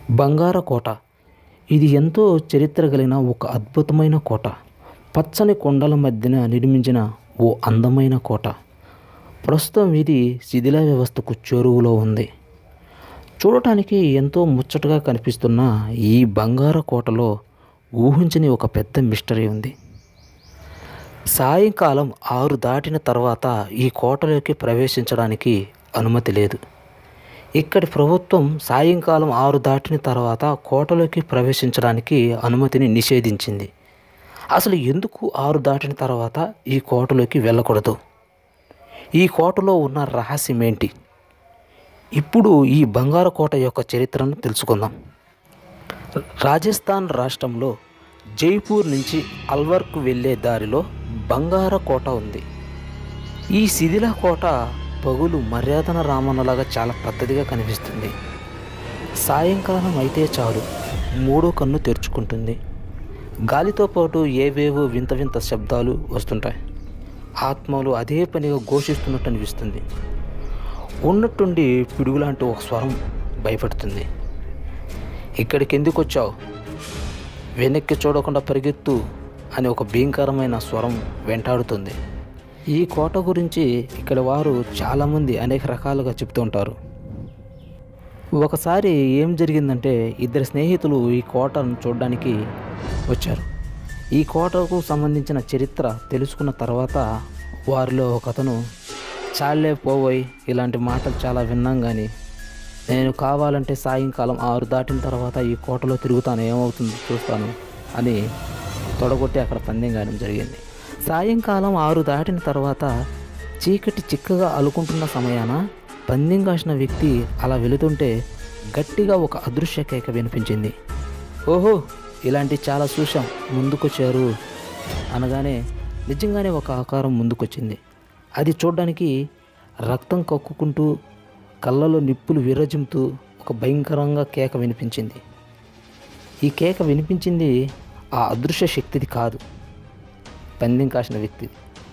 బంగారకోట ఇది ఎంతో చరిత్ర కలిగిన ఒక అద్భుతమైన కోట పచ్చని కొండల మధ్యన నిర్మించిన ఓ అందమైన కోట ప్రస్తుతం ఇది శిథిల వ్యవస్థకు చేరువలో ఉంది చూడటానికి ఎంతో ముచ్చటగా కనిపిస్తున్న ఈ బంగార కోటలో ఊహించని ఒక పెద్ద మిస్టరీ ఉంది సాయంకాలం ఆరు దాటిన తర్వాత ఈ కోటలోకి ప్రవేశించడానికి అనుమతి లేదు ఇక్కడి ప్రభుత్వం సాయంకాలం ఆరు దాటిన తర్వాత కోటలోకి ప్రవేశించడానికి అనుమతిని నిషేధించింది అసలు ఎందుకు ఆరు దాటిన తర్వాత ఈ కోటలోకి వెళ్ళకూడదు ఈ కోటలో ఉన్న రహస్యం ఏంటి ఇప్పుడు ఈ బంగారు కోట యొక్క చరిత్రను తెలుసుకుందాం రాజస్థాన్ రాష్ట్రంలో జైపూర్ నుంచి అల్వర్కు వెళ్ళే దారిలో బంగార కోట ఉంది ఈ శిథిల కోట పగులు మర్యాదన రామన్నలాగా చాలా పెద్దదిగా కనిపిస్తుంది సాయంకాలం అయితే చాలు మూడో కన్ను తెరుచుకుంటుంది గాలితో పాటు ఏవేవో వింత వింత శబ్దాలు వస్తుంటాయి ఆత్మలు అదే పనిగా ఘోషిస్తున్నట్టు అనిపిస్తుంది ఉన్నట్టుండి పిడుగులాంటి ఒక స్వరం భయపడుతుంది ఇక్కడికి ఎందుకు వచ్చావు వెనక్కి చూడకుండా పరిగెత్తు అని ఒక భీంకరమైన స్వరం వెంటాడుతుంది ఈ కోట గురించి ఇక్కడ వారు చాలామంది అనేక రకాలుగా చెప్తూ ఉంటారు ఒకసారి ఏం జరిగిందంటే ఇద్దరు స్నేహితులు ఈ కోటను చూడడానికి వచ్చారు ఈ కోటకు సంబంధించిన చరిత్ర తెలుసుకున్న తర్వాత వారిలో ఒకతను చాలే పోవోయ్ ఇలాంటి మాటలు చాలా విన్నాం కానీ నేను కావాలంటే సాయంకాలం ఆరు దాటిన తర్వాత ఈ కోటలో తిరుగుతాను ఏమవుతుందో చూస్తాను అని తొడగొట్టి అక్కడ పందెం కాయడం జరిగింది సాయంకాలం ఆరు దాటిన తర్వాత చీకటి చిక్కగా అలుకుంటున్న సమయాన పందెం కాసిన వ్యక్తి అలా వెళుతుంటే గట్టిగా ఒక అదృశ్య కేక వినిపించింది ఓహో ఇలాంటి చాలా చూసాం ముందుకొచ్చారు అనగానే నిజంగానే ఒక ఆకారం ముందుకొచ్చింది అది చూడడానికి రక్తం కక్కుకుంటూ కళ్ళలో నిప్పులు విరజిమ్తూ ఒక భయంకరంగా కేక వినిపించింది ఈ కేక వినిపించింది ఆ అదృశ్య శక్తిది కాదు పందెం కాసిన వ్యక్తి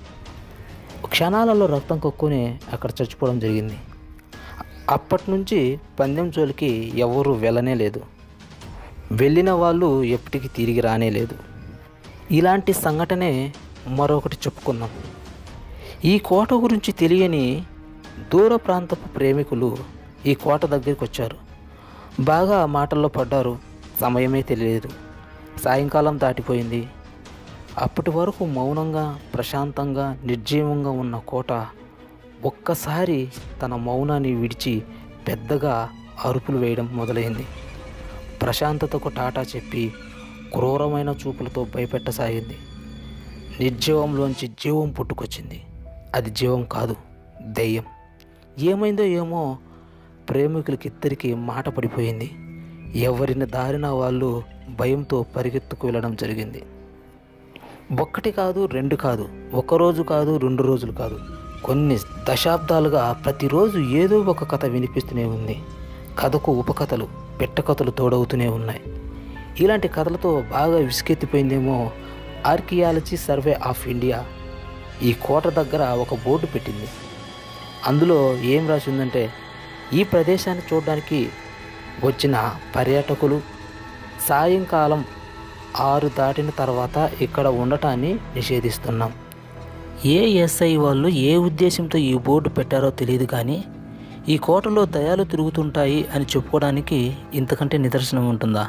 క్షణాలలో రక్తం కక్కునే అక్కడ చచ్చిపోవడం జరిగింది అప్పటి నుంచి పందెం జోలికి ఎవరు వెళ్ళనే లేదు వెళ్ళిన వాళ్ళు ఎప్పటికీ తిరిగి రానే లేదు ఇలాంటి సంఘటనే మరొకటి చెప్పుకుందాం ఈ కోట గురించి తెలియని దూర ప్రాంతపు ప్రేమికులు ఈ కోట దగ్గరికి వచ్చారు బాగా మాటల్లో పడ్డారు సమయమే తెలియలేదు సాయంకాలం దాటిపోయింది అప్పటి వరకు మౌనంగా ప్రశాంతంగా నిర్జీవంగా ఉన్న కోట ఒక్కసారి తన మౌనాన్ని విడిచి పెద్దగా అరుపులు వేయడం మొదలైంది ప్రశాంతతకు టాటా చెప్పి క్రూరమైన చూపులతో భయపెట్టసాగింది నిర్జీవంలోంచి జీవం పుట్టుకొచ్చింది అది జీవం కాదు దెయ్యం ఏమైందో ఏమో ప్రేమికులకి ఇద్దరికి మాట పడిపోయింది ఎవరిని దారిన వాళ్ళు భయంతో పరిగెత్తుకు వెళ్ళడం జరిగింది ఒక్కటి కాదు రెండు కాదు ఒక రోజు కాదు రెండు రోజులు కాదు కొన్ని దశాబ్దాలుగా ప్రతిరోజు ఏదో ఒక కథ వినిపిస్తూనే ఉంది కథకు ఉపకథలు పెట్టకథలు తోడవుతూనే ఉన్నాయి ఇలాంటి కథలతో బాగా విసుకెత్తిపోయిందేమో ఆర్కియాలజీ సర్వే ఆఫ్ ఇండియా ఈ కోట దగ్గర ఒక బోర్డు పెట్టింది అందులో ఏం రాసి ఉందంటే ఈ ప్రదేశాన్ని చూడడానికి వచ్చిన పర్యాటకులు సాయంకాలం ఆరు దాటిన తర్వాత ఇక్కడ ఉండటాన్ని నిషేధిస్తున్నాం ఏఎస్ఐ వాళ్ళు ఏ ఉద్దేశంతో ఈ బోర్డు పెట్టారో తెలియదు కానీ ఈ కోటలో దయాలు తిరుగుతుంటాయి అని చెప్పుకోవడానికి ఇంతకంటే నిదర్శనం ఉంటుందా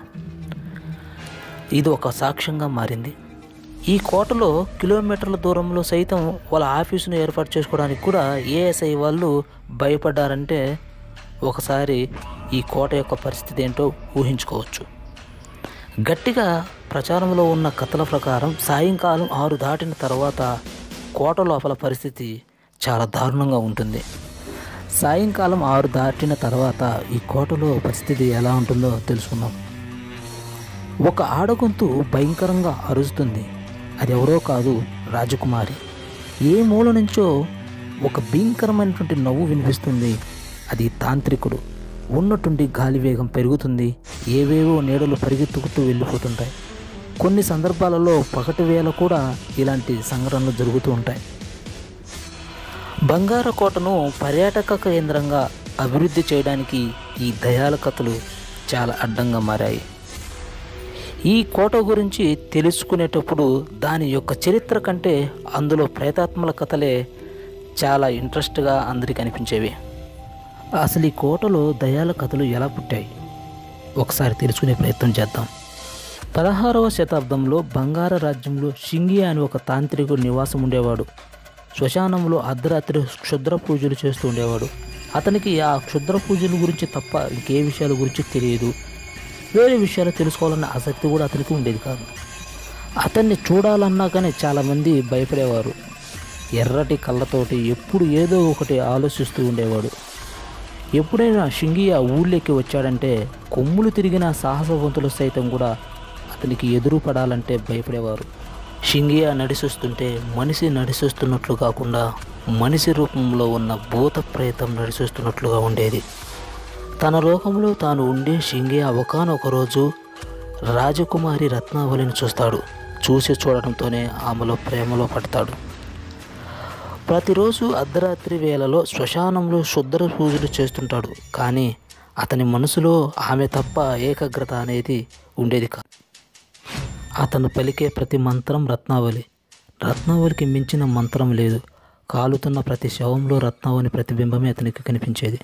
ఇది ఒక సాక్ష్యంగా మారింది ఈ కోటలో కిలోమీటర్ల దూరంలో సైతం వాళ్ళ ఆఫీసును ఏర్పాటు చేసుకోవడానికి కూడా ఏఎస్ఐ వాళ్ళు భయపడ్డారంటే ఒకసారి ఈ కోట యొక్క పరిస్థితి ఏంటో ఊహించుకోవచ్చు గట్టిగా ప్రచారంలో ఉన్న కథల ప్రకారం సాయంకాలం ఆరు దాటిన తర్వాత కోట లోపల పరిస్థితి చాలా దారుణంగా ఉంటుంది సాయంకాలం ఆరు దాటిన తర్వాత ఈ కోటలో పరిస్థితి ఎలా ఉంటుందో తెలుసుకుందాం ఒక ఆడగొంతు భయంకరంగా అరుస్తుంది అది ఎవరో కాదు రాజకుమారి ఏ మూల నుంచో ఒక భయంకరమైనటువంటి నవ్వు వినిపిస్తుంది అది తాంత్రికుడు ఉన్నట్టుండి గాలి వేగం పెరుగుతుంది ఏవేవో నీడలు పరిగెత్తుకుతూ వెళ్ళిపోతుంటాయి కొన్ని సందర్భాలలో పగటి వేళ కూడా ఇలాంటి సంఘటనలు జరుగుతూ ఉంటాయి బంగారకోటను పర్యాటక కేంద్రంగా అభివృద్ధి చేయడానికి ఈ దయాల కథలు చాలా అడ్డంగా మారాయి ఈ కోట గురించి తెలుసుకునేటప్పుడు దాని యొక్క చరిత్ర కంటే అందులో ప్రేతాత్మల కథలే చాలా ఇంట్రెస్ట్గా అందరికీ అనిపించేవి అసలు ఈ కోటలో దయాల కథలు ఎలా పుట్టాయి ఒకసారి తెలుసుకునే ప్రయత్నం చేద్దాం పదహారవ శతాబ్దంలో బంగార రాజ్యంలో షింగి అని ఒక తాంత్రికుడు నివాసం ఉండేవాడు శ్మశానంలో అర్ధరాత్రి క్షుద్ర పూజలు చేస్తూ ఉండేవాడు అతనికి ఆ క్షుద్ర పూజల గురించి తప్ప ఇంకే విషయాల గురించి తెలియదు వేరే విషయాలు తెలుసుకోవాలన్న ఆసక్తి కూడా అతనికి ఉండేది కాదు అతన్ని చూడాలన్నా కానీ చాలామంది భయపడేవారు ఎర్రటి కళ్ళతోటి ఎప్పుడు ఏదో ఒకటి ఆలోచిస్తూ ఉండేవాడు ఎప్పుడైనా షింగి ఆ ఊళ్ళోకి వచ్చాడంటే కొమ్ములు తిరిగిన సాహసవంతులు సైతం కూడా అతనికి ఎదురు పడాలంటే భయపడేవారు షింగియా నడిచొస్తుంటే మనిషి నడిచొస్తున్నట్లు కాకుండా మనిషి రూపంలో ఉన్న భూత ప్రేతం నడిచొస్తున్నట్లుగా ఉండేది తన లోకంలో తాను ఉండే షింగియా ఒకనొక రోజు రాజకుమారి రత్నావళిని చూస్తాడు చూసి చూడటంతోనే ఆమెలో ప్రేమలో పడతాడు ప్రతిరోజు అర్ధరాత్రి వేళలో శ్మశానంలో శుద్ధ పూజలు చేస్తుంటాడు కానీ అతని మనసులో ఆమె తప్ప ఏకాగ్రత అనేది ఉండేది కాదు అతను పలికే ప్రతి మంత్రం రత్నావళి రత్నావళికి మించిన మంత్రం లేదు కాలుతున్న ప్రతి శవంలో రత్నావళి ప్రతిబింబమే అతనికి కనిపించేది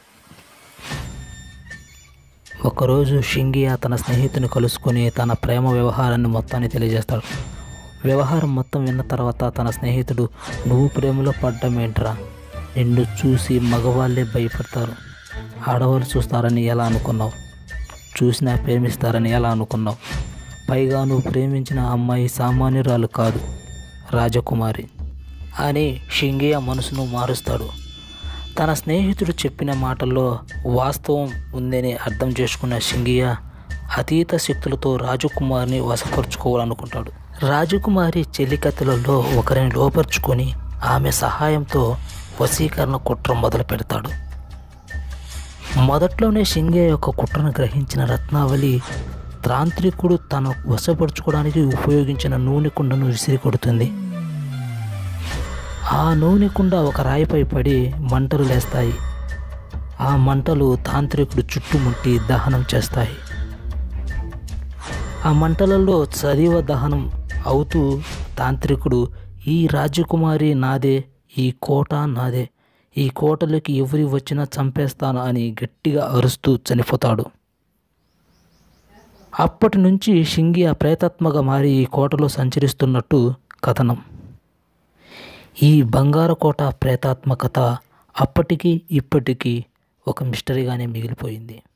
ఒకరోజు షింగియా తన స్నేహితుని కలుసుకొని తన ప్రేమ వ్యవహారాన్ని మొత్తాన్ని తెలియజేస్తాడు వ్యవహారం మొత్తం విన్న తర్వాత తన స్నేహితుడు నువ్వు ప్రేమలో పడ్డమేంట్రా నిన్ను చూసి మగవాళ్ళే భయపడతారు ఆడవాళ్ళు చూస్తారని ఎలా అనుకున్నావు చూసినా ప్రేమిస్తారని ఎలా అనుకున్నావు పైగా నువ్వు ప్రేమించిన అమ్మాయి సామాన్యురాలు కాదు రాజకుమారి అని షింగియా మనసును మారుస్తాడు తన స్నేహితుడు చెప్పిన మాటల్లో వాస్తవం ఉందని అర్థం చేసుకున్న షింగియా అతీత శక్తులతో రాజకుమారిని వశపరుచుకోవాలనుకుంటాడు రాజకుమారి చెల్లికత్తెలలో ఒకరిని లోపరుచుకొని ఆమె సహాయంతో వశీకరణ కుట్ర మొదలు పెడతాడు మొదట్లోనే షింగే యొక్క కుట్రను గ్రహించిన రత్నావళి తాంత్రికుడు తన వశపరుచుకోవడానికి ఉపయోగించిన నూనె కుండను విసిరి కొడుతుంది ఆ నూనె కుండ ఒక రాయిపై పడి మంటలు లేస్తాయి ఆ మంటలు తాంత్రికుడు చుట్టుముట్టి దహనం చేస్తాయి ఆ మంటలలో సజీవ దహనం అవుతూ తాంత్రికుడు ఈ రాజకుమారి నాదే ఈ కోట నాదే ఈ కోటలోకి ఎవరి వచ్చినా చంపేస్తాను అని గట్టిగా అరుస్తూ చనిపోతాడు అప్పటి నుంచి షింగి ఆ ప్రేతాత్మగా మారి ఈ కోటలో సంచరిస్తున్నట్టు కథనం ఈ బంగారు కోట ప్రేతాత్మకత అప్పటికి ఇప్పటికీ ఒక మిస్టరీగానే మిగిలిపోయింది